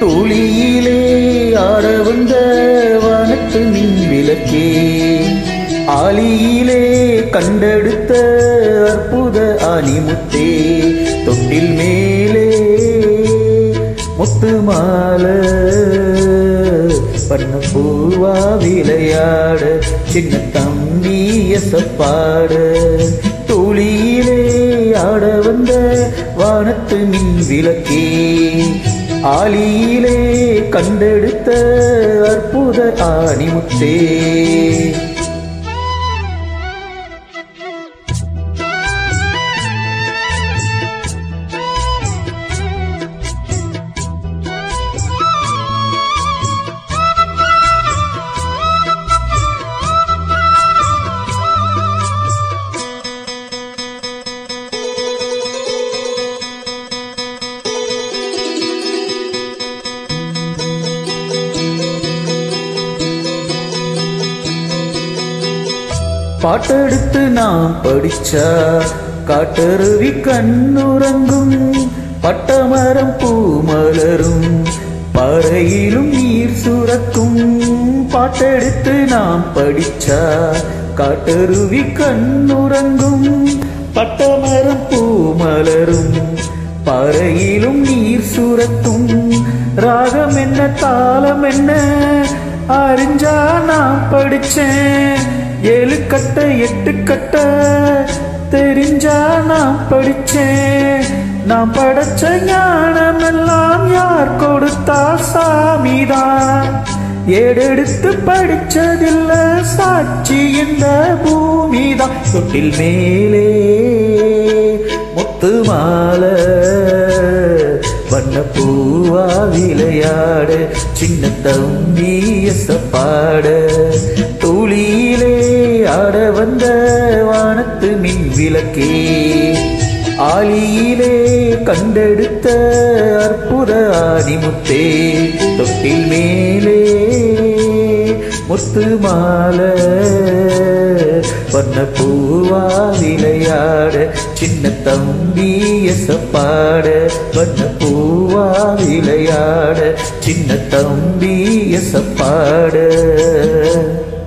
துளியிலே ஆட வந்த வனத்து மின் விளக்கே ஆலியிலே கண்டெடுத்த அற்புத அணிமுத்தே தொட்டில் மேலே முத்து மாலை பண்ண பூவா விளையாட சின்ன தம்பி எசப்பாட துளியிலே ஆட வந்த வானத்து மின் விளக்கே ஆலியிலே கண்டெடுத்த அற்புத ஆணிமுத்தே பாட்டெடுத்து நாம் படிச்சா காட்டருவி கண்ணுறங்கும் பட்டமரம் பூமலரும் பறையிலும் நீர் சுரக்கும் பாட்டெடுத்து நாம் படிச்சா காட்டருவி கண்ணுறங்கும் பட்டமரம் பூமலரும் பறையிலும் நீர் சுரக்கும் ராகம் என்ன தாளம் என்ன அறிஞ்சா நான் படிச்சேன் ஏழு கட்ட எட்டு கட்ட தெரிஞ்சா நான் படிச்சேன் நான் படைச்ச ஞானம் எல்லாம் யார் கொடுத்தா சாமிதான் ஏடெடுத்து படிச்சதில்ல சாட்சி இந்த பூமிதான் தொட்டில் மேலே முத்து மாலை வண்ண பூவா விளையாட சின்ன தம்பி எசப்பாட துளியிலே ஆட வந்த வானத்து மின் விளக்கே ஆலியிலே கண்டெடுத்த அற்புத ஆதிமுத்தே தொட்டில் மேலே முத்து மாலை வண்ண பூவா விளையாட சின்ன தம்பி எசப்பாட வண்ண பூவா விளையாட சின்ன தம்பி எசப்பாட